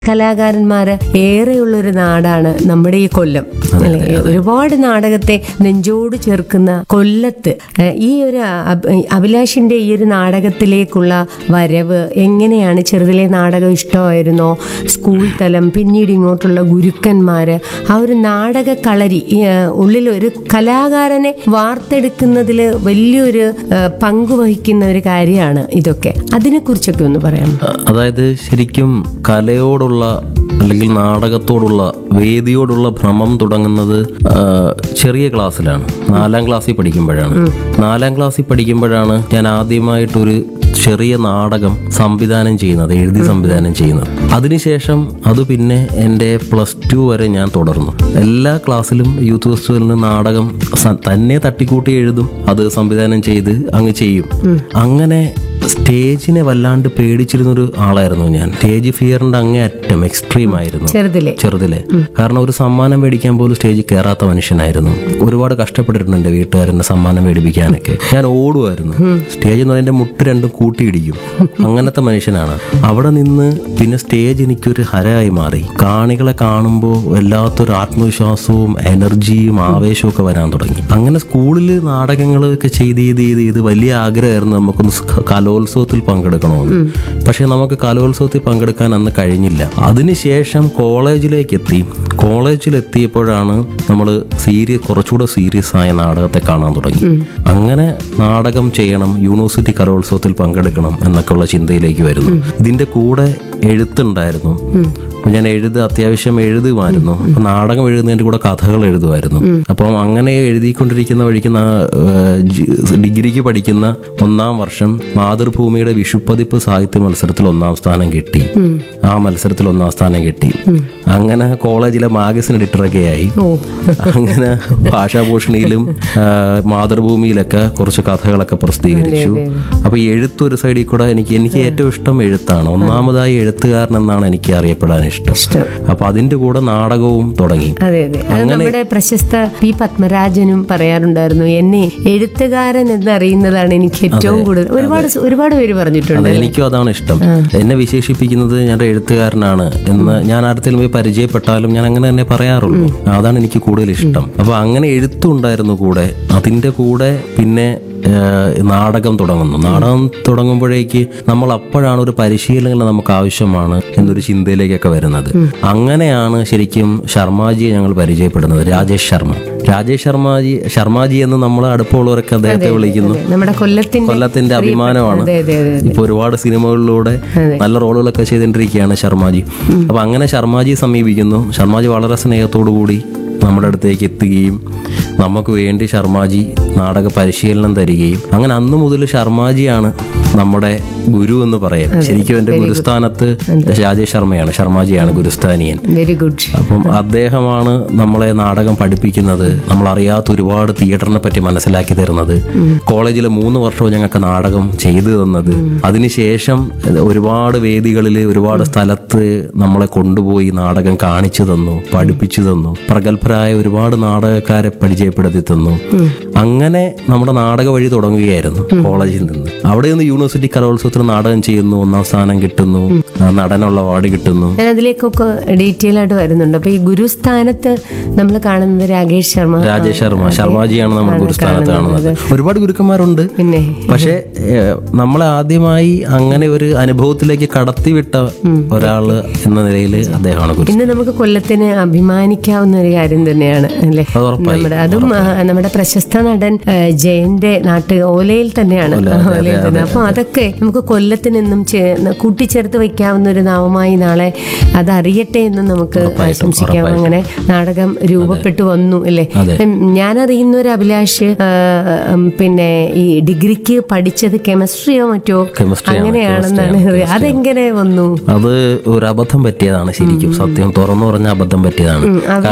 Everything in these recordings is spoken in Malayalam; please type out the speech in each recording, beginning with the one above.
കലാകാരന്മാര് ഏറെയുള്ള ഒരു നാടാണ് നമ്മുടെ ഈ കൊല്ലം അല്ലെ ഒരുപാട് നാടകത്തെ നെഞ്ചോട് ചേർക്കുന്ന കൊല്ലത്ത് ഏഹ്, ഈ ഒരു അഭ- അഭിലാഷിന്റെ ഈ ഒരു നാടകത്തിലേക്കുള്ള വരവ് എങ്ങനെയാണ് ചെറുതിലെ നാടകം ഇഷ്ടമായിരുന്നോ സ്കൂൾ തലം പിന്നീട് ഇങ്ങോട്ടുള്ള ഗുരുക്കന്മാര് ആ ഒരു നാടക കളരി ഈ, ഏഹ്, ഉള്ളിൽ ഒരു കലാകാരനെ വാർത്തെടുക്കുന്നതിൽ വലിയൊരു ഏഹ്, പങ്ക് വഹിക്കുന്ന ഒരു കാര്യമാണ് ഇതൊക്കെ അതിനെക്കുറിച്ചൊക്കെ ഒന്ന് പറയാം അതായത് ശരിക്കും കലയോടുള്ള അല്ലെങ്കിൽ നാടകത്തോടുള്ള വേദിയോടുള്ള ഭ്രമം തുടങ്ങുന്നത് ആ, ചെറിയ ക്ലാസ്സിലാണ് നാലാം ക്ലാസ്സിൽ പഠിക്കുമ്പോഴാണ് നാലാം ക്ലാസ്സിൽ പഠിക്കുമ്പോഴാണ് ഞാൻ ആദ്യമായിട്ടൊരു ചെറിയ നാടകം സംവിധാനം ചെയ്യുന്നത് എഴുതി സംവിധാനം ചെയ്യുന്നത് അതിനുശേഷം അത് പിന്നെ എൻ്റെ പ്ലസ് ടു വരെ ഞാൻ തുടർന്നു എല്ലാ ക്ലാസ്സിലും യൂത്ത് ഫെസ്റ്റിവലിന് നാടകം സ- തന്നെ തട്ടിക്കൂട്ടി എഴുതും അത് സംവിധാനം ചെയ്ത് അങ്ങ് ചെയ്യും അങ്ങനെ സ്റ്റേജിനെ വല്ലാണ്ട് പേടിച്ചിരുന്നൊരു ആളായിരുന്നു ഞാൻ സ്റ്റേജ് ഫിയറിന്റെ അങ്ങേ അറ്റം എക്സ്ട്രീം ആയിരുന്നു ചെറുതിലെ ചെറുതിലെ കാരണം ഒരു സമ്മാനം മേടിക്കാൻ പോലും സ്റ്റേജിൽ കയറാത്ത മനുഷ്യനായിരുന്നു ഒരുപാട് കഷ്ടപ്പെട്ടിട്ടുണ്ട് എൻ്റെ വീട്ടുകാരെന്നെ സമ്മാനം മേടിപ്പിക്കാനൊക്കെ ഞാൻ ഓടുമായിരുന്നു സ്റ്റേജ് എന്ന് പറയുമ്പോൾ മുട്ട് രണ്ടും കൂട്ടിയിടിക്കും അങ്ങനത്തെ മനുഷ്യനാണ് അവിടെ നിന്ന് പിന്നെ സ്റ്റേജ് എനിക്കൊരു ഹരമായി മാറി കാണികളെ കാണുമ്പോൾ വല്ലാത്തൊരു ആത്മവിശ്വാസവും എനർജിയും ആവേശവും ഒക്കെ വരാൻ തുടങ്ങി അങ്ങനെ സ്കൂളിൽ നാടകങ്ങളൊക്കെ ചെയ്ത് ചെയ്ത് ചെയ്ത് ചെയ്ത് വലിയ ആഗ്രഹമായിരുന്നു നമുക്കൊന്ന് സ് കലോത്സവത്തിൽ പങ്കെടുക്കണമെന്ന് പക്ഷെ നമുക്ക് കലോത്സവത്തിൽ പങ്കെടുക്കാൻ അന്ന് കഴിഞ്ഞില്ല അതിനുശേഷം കോളേജിലേക്ക് എത്തി കോളേജിൽ എത്തിയപ്പോഴാണ് നമ്മൾ സീരിയസ് കുറച്ചുകൂടെ സീരിയസ് ആയ നാടകത്തെ കാണാൻ തുടങ്ങി അങ്ങനെ നാടകം ചെയ്യണം യൂണിവേഴ്സിറ്റി കലോത്സവത്തിൽ പങ്കെടുക്കണം എന്നൊക്കെയുള്ള ചിന്തയിലേക്ക് വരുന്നു ഇതിന്റെ കൂടെ എഴുത്തുണ്ടായിരുന്നു അപ്പൊ ഞാൻ എഴുത അത്യാവശ്യം എഴുതുമായിരുന്നു അപ്പൊ നാടകം എഴുതുന്നതിന്റെ കൂടെ കഥകൾ എഴുതുമായിരുന്നു അപ്പം അങ്ങനെ എഴുതിക്കൊണ്ടിരിക്കുന്ന വഴിക്ക് നാ- ഏഹ് ജി- ഡിഗ്രിക്ക് പഠിക്കുന്ന ഒന്നാം വർഷം മാതൃഭൂമിയുടെ വിഷുപ്പതിപ്പ് സാഹിത്യ മത്സരത്തിൽ ഒന്നാം സ്ഥാനം കിട്ടി ആ മത്സരത്തിൽ ഒന്നാം സ്ഥാനം കിട്ടി അങ്ങനെ കോളേജിലെ മാഗസിൻ എഡിറ്ററൊക്കെ ആയി ഓ അങ്ങനെ ഭാഷാഭൂഷണിയിലും ആ, മാതൃഭൂമിയിലൊക്കെ കുറച്ച് കഥകളൊക്കെ പ്രസിദ്ധീകരിച്ചു അപ്പൊ ഈ എഴുത്ത് ഒരു സൈഡിൽ കൂടെ എനിക്ക് എനിക്ക് ഏറ്റവും ഇഷ്ടം എഴുത്താണ് ഒന്നാമതായി എഴുത്തുകാരൻ എന്നാണ് എനിക്ക് അറിയപ്പെടാൻ ഇഷ്ടം ഇഷ്ടം അപ്പൊ അതിന്റെ കൂടെ നാടകവും തുടങ്ങി അതെ അതെ അത് നമ്മുടെ പ്രശസ്ത പി പത്മരാജനും പറയാറുണ്ടായിരുന്നു എന്നെ എഴുത്തുകാരൻ എന്നറിയുന്നതാണ് എനിക്ക് ഏറ്റവും കൂടുതൽ ഒരുപാട് സ- ഒരുപാട് പേര് പറഞ്ഞിട്ടുണ്ട് അതെ എനിക്കും അതാണ് ഇഷ്ടം എന്നെ വിശേഷിപ്പിക്കുന്നത് ഞാൻ ഒരു എഴുത്തുകാരനാണ് എന്ന് ഞാൻ ആർക്കെങ്കിലും പോയി പരിചയപ്പെട്ടാലും ഞാൻ അങ്ങനെ തന്നെ പറയാറുള്ളൂ അതാണ് എനിക്ക് കൂടുതൽ ഇഷ്ടം അപ്പൊ അങ്ങനെ എഴുത്തുണ്ടായിരുന്നു കൂടെ അതിന്റെ കൂടെ പിന്നെ ഏഹ്, നാടകം തുടങ്ങുന്നു നാടകം തുടങ്ങുമ്പോഴേക്ക് നമ്മൾ അപ്പോഴാണ് ഒരു പരിശീലനം നമുക്ക് ആവശ്യമാണ് എന്നൊരു ചിന്തയിലേക്കൊക്കെ വരുന്നത് അങ്ങനെയാണ് ശരിക്കും ശർമാജിയെ ഞങ്ങൾ പരിചയപ്പെടുന്നത് രാജേഷ് ശർമ്മ രാജേഷ് ശർമാജി ശർമാജി എന്ന് നമ്മൾ അടുപ്പമുള്ളവരൊക്കെ അദ്ദേഹത്തെ വിളിക്കുന്നു നമ്മുടെ കൊല്ലത്തിന്റെ കൊല്ലത്തിന്റെ അഭിമാനമാണ് അതെ അതെ അതെ ഇപ്പൊ ഒരുപാട് സിനിമകളിലൂടെ നല്ല റോളുകളൊക്കെ ചെയ്തുകൊണ്ടിരിക്കുകയാണ് ശർമാജി അപ്പൊ അങ്ങനെ ശർമാജി സമീപിക്കുന്നു ശർമാജി വളരെ സ്നേഹത്തോടു കൂടി നമ്മുടെ അടുത്തേക്ക് എത്തുകയും നമുക്ക് വേണ്ടി ശർമാജി നാടക പരിശീലനം തരികയും അങ്ങനെ അന്ന് മുതൽ ശർമാജിയാണ് നമ്മുടെ ഗുരു എന്ന് പറയാം ശരിക്കും എന്റെ ഗുരുസ്ഥാനത്ത് രാജേഷ് ശർമ്മയാണ് ശർമാജിയാണ് ഗുരുസ്ഥാനിയൻ വെരി ഗുഡ് അപ്പം അദ്ദേഹമാണ് നമ്മളെ നാടകം പഠിപ്പിക്കുന്നത് നമ്മൾ അറിയാത്ത ഒരുപാട് തിയേറ്ററിനെ പറ്റി മനസ്സിലാക്കി തരുന്നത് കോളേജിലെ മൂന്ന് വർഷവും ഞങ്ങൾക്ക് നാടകം ചെയ്തു തന്നത് അതിനുശേഷം ഒരുപാട് വേദികളിൽ ഒരുപാട് സ്ഥലത്ത് നമ്മളെ കൊണ്ടുപോയി നാടകം കാണിച്ചു തന്നു പഠിപ്പിച്ചു തന്നു പ്രഗത്ഭരായ ഒരുപാട് നാടകക്കാരെ പരിചയപ്പെടുത്തി തന്നു അങ്ങനെ നമ്മുടെ നാടക വഴി തുടങ്ങുകയായിരുന്നു കോളേജിൽ നിന്ന് അവിടെ നിന്ന് യൂണിവേഴ്സിറ്റി കലോത്സവത്തിൽ നാടകം ചെയ്യുന്നു ഒന്നാം സ്ഥാനം കിട്ടുന്നു ആ, നടനുള്ള അവാർഡ് കിട്ടുന്നു ഞാൻ അതിലേക്കൊക്കെ ഡീറ്റെയിൽ ആയിട്ട് വരുന്നുണ്ട് അപ്പൊ ഈ ഗുരുസ്ഥാനത്ത് നമ്മൾ കാണുന്നത് രാകേഷ് ശർമ്മ രാജേഷ് ശർമ്മ ശർമാജിയാണ് നമ്മൾ ഗുരുസ്ഥാനത്ത് കാണുന്നത് ഒരുപാട് ഗുരുക്കന്മാരുണ്ട് പിന്നെ പക്ഷെ ഏഹ്, നമ്മളെ ആദ്യമായി അങ്ങനെ ഒരു അനുഭവത്തിലേക്ക് കടത്തിവിട്ട ഒരാള് എന്ന നിലയിൽ അദ്ദേഹമാണ് ഗുരു ഇന്ന് നമുക്ക് കൊല്ലത്തിന് അഭിമാനിക്കാവുന്ന ഒരു കാര്യം തന്നെയാണ് അല്ലേ അത് ഉറപ്പായി. നമ്മുടെ അതും ആ, നമ്മുടെ പ്രശസ്ത നടൻ ആ, ജയന്റെ നാട്ട് ഓലയിൽ തന്നെയാണ് ഓലയിൽ തന്നെ അപ്പൊ അതൊക്കെ നമുക്ക് കൊല്ലത്തിനെന്നും ചേ- കൂട്ടിച്ചേർത്ത് വയ്ക്കാവുന്ന ഒരു നാമമായി നാളെ അതറിയട്ടെ എന്ന് നമുക്ക് ആശംസിക്കാം അങ്ങനെ നാടകം രൂപപ്പെട്ടു വന്നു അല്ലേ അതെ. ഉം, ഞാനറിയുന്ന ഒരു അഭിലാഷ് ആ, ഉം, പിന്നെ ഈ ഡിഗ്രിക്ക് പഠിച്ചത് കെമിസ്ട്രിയോ മറ്റോ Chemistry ആണ്, അങ്ങനെയാണെന്നാണ് അതെങ്ങനെ വന്നു അത് ഒരു അബദ്ധം പറ്റിയതാണ് ശരിക്കും സത്യം തുറന്നു പറഞ്ഞ അബദ്ധം പറ്റിയതാണ് കാരണം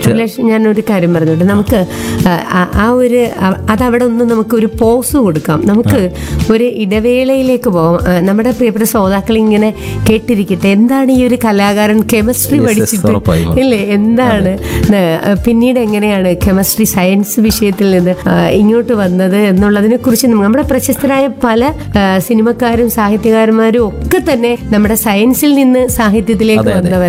അഭിലാഷ് ഞാൻ ഒരു കാര്യം പറഞ്ഞോട്ടെ നമുക്ക് ആ, ആ- ആ ഒരു ആ- അതവിടെ ഒന്ന് നമുക്ക് ഒരു പോസ് കൊടുക്കാം നമുക്ക് ഒരു ഇടവേളയിലേക്ക് പോകാം ആ, നമ്മുടെ പ്രിയപ്പെട്ട ശ്രോതാക്കൾ ഇങ്ങനെ കേട്ടിരിക്കട്ടെ എന്താണ് ഈ ഒരു കലാകാരൻ കെമിസ്ട്രി Yes, yes, പഠിച്ചിട്ട് ഉറപ്പായും. ഇല്ലേ എന്താണ് ന- പിന്നീട് എങ്ങനെയാണ് കെമിസ്ട്രി സയൻസ് വിഷയത്തിൽ നിന്ന് ആ, ഇങ്ങോട്ട് വന്നത് എന്നുള്ളതിനെ കുറിച്ച് നമ്മുടെ പ്രശസ്തരായ പല ആ, സിനിമക്കാരും സാഹിത്യകാരന്മാരും ഒക്കെ തന്നെ നമ്മുടെ സയൻസിൽ നിന്ന് സാഹിത്യത്തിലേക്ക് അതെ, അതെ. വന്നവർ